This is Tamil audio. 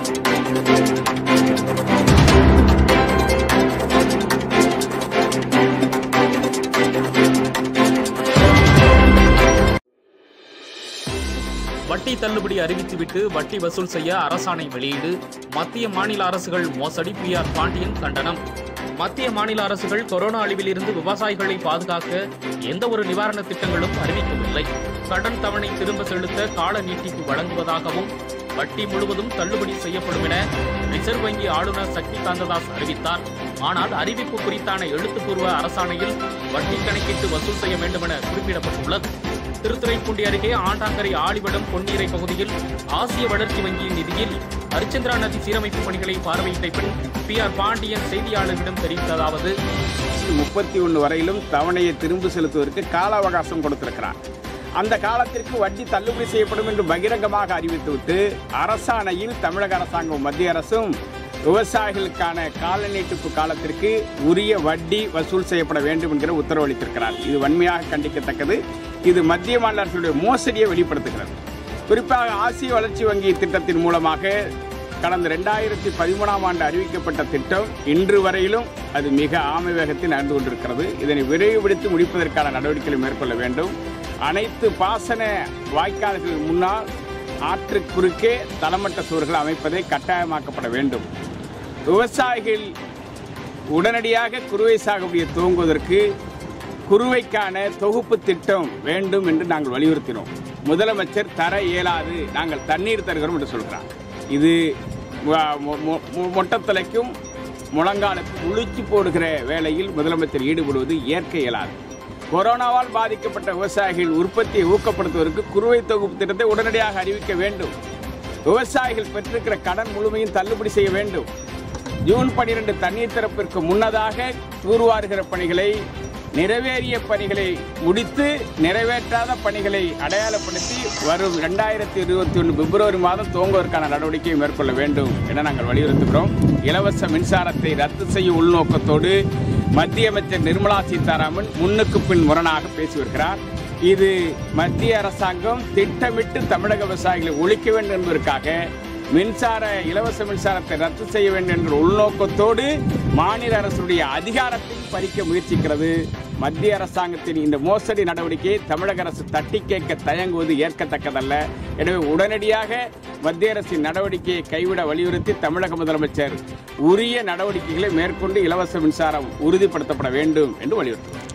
வட்டி தள்ளுபடி அறிவித்துவிட்டு வட்டி வசூல் செய்ய அரசாணை வெளியீடு மத்திய மாநில அரசுகள் மோசடி பி ஆர் பாண்டியன் கண்டனம் மத்திய மாநில அரசுகள் கொரோனா அழிவிலிருந்து விவசாயிகளை பாதுகாக்க எந்த ஒரு நிவாரண திட்டங்களும் அறிவிக்கவில்லை கடன் தவணை திரும்ப செலுத்த கால நீட்டிப்பு வழங்குவதாகவும் வட்டி முழுவதும் தள்ளுபடி செய்யப்படும் என ரிசர்வ் வங்கி ஆளுநர் சக்தி காந்ததாஸ் அறிவித்தார் ஆனால் அறிவிப்பு குறித்தான எழுத்துப்பூர்வ அரசாணையில் வட்டி கணக்கிட்டு வசூல் செய்ய வேண்டும் என குறிப்பிடப்பட்டுள்ளது திருத்துறைப்பூண்டி அருகே ஆண்டாங்கரை ஆழிவடம் பொன்னீரை பகுதியில் ஆசிய வளர்ச்சி வங்கியின் நிதியில் ஹரிச்சந்திரா நதி சீரமைப்பு பணிகளை பார்வையிட்ட பின் பி ஆர் பாண்டியன் செய்தியாளர்களிடம் தெரிவித்ததாவது முப்பத்தி ஒன்று வரையிலும் தவணையை திரும்ப செலுத்துவதற்கு கால அவகாசம் கொடுத்திருக்கிறார் அந்த காலத்திற்கு வட்டி தள்ளுபடி செய்யப்படும் என்று பகிரங்கமாக அறிவித்துவிட்டு அரசாணையில் தமிழக அரசாங்கம் மத்திய அரசும் விவசாயிகளுக்கான கால நீட்டிப்பு காலத்திற்கு உரிய வட்டி வசூல் செய்யப்பட வேண்டும் என்கிற உத்தரவு அளித்திருக்கிறார் இது வன்மையாக கண்டிக்கத்தக்கது இது மத்திய மாநில அரசுடைய மோசடியை வெளிப்படுத்துகிறது குறிப்பாக ஆசிய வளர்ச்சி வங்கி திட்டத்தின் மூலமாக கடந்த ரெண்டாயிரத்தி பதிமூணாம் ஆண்டு அறிவிக்கப்பட்ட திட்டம் இன்று வரையிலும் அது மிக ஆமை வேகத்தில் நடந்து கொண்டிருக்கிறது இதனை விரைவுபடுத்தி முடிப்பதற்கான நடவடிக்கைகளை மேற்கொள்ள வேண்டும் அனைத்து பாசன வாய்க்கால்கள் முன்னால் ஆற்று குறுக்கே தளமட்ட சுவர்கள் அமைப்பதை கட்டாயமாக்கப்பட வேண்டும் விவசாயிகள் உடனடியாக குறுவை சாகுபடியை துவங்குவதற்கு குறுவைக்கான தொகுப்பு திட்டம் வேண்டும் என்று நாங்கள் வலியுறுத்தினோம் முதலமைச்சர் தர இயலாது நாங்கள் தண்ணீர் தருகிறோம் என்று சொல்கிறார் இது மொ- மொ- மொ- மொட்டத்தலைக்கும் முழங்காலுக்கும் உளுச்சி போடுகிற வேலையில் முதலமைச்சர் ஈடுபடுவது ஏற்க இயலாது கொரோனாவால் பாதிக்கப்பட்ட விவசாயிகள் உற்பத்தியை ஊக்கப்படுத்துவதற்கு குறுவை தொகுப்பு திட்டத்தை உடனடியாக அறிவிக்க வேண்டும் விவசாயிகள் பெற்றிருக்கிற கடன் முழுமையும் தள்ளுபடி செய்ய வேண்டும் ஜூன் 12 தண்ணீர் திறப்பிற்கு முன்னதாக தூர்வாருகிற பணிகளை நிறைவேறிய பணிகளை முடித்து நிறைவேற்றாத பணிகளை அடையாளப்படுத்தி வரும் ரெண்டாயிரத்தி இருபத்தி ஒன்று பிப்ரவரி மாதம் துவங்குவதற்கான நடவடிக்கையை மேற்கொள்ள வேண்டும் என நாங்கள் வலியுறுத்துகிறோம் இலவச மின்சாரத்தை ரத்து செய்யும் உள்நோக்கத்தோடு மத்திய அமைச்சர் நிர்மலா சீதாராமன் முன்னுக்கு பின் முரணாக பேசி வருகிறார் இது மத்திய அரசாங்கம் திட்டமிட்டு தமிழக விவசாயிகளை ஒழிக்க வேண்டும் என்பதற்காக மின்சார இலவச மின்சாரத்தை ரத்து செய்ய வேண்டும் என்ற உள்நோக்கத்தோடு மாநில அரசுடைய அதிகாரத்தை பறிக்க முயற்சிக்கிறது மத்திய அரசாங்கத்தின் இந்த மோசடி நடவடிக்கையை தமிழக அரசு தட்டி கேட்க தயங்குவது ஏற்கத்தக்கதல்ல எனவே உடனடியாக மத்திய அரசின் நடவடிக்கையை கைவிட வலியுறுத்தி தமிழக முதலமைச்சர் உரிய நடவடிக்கைகளை மேற்கொண்டு இலவச மின்சாரம் உறுதிப்படுத்தப்பட வேண்டும் என்று வலியுறுத்தினார்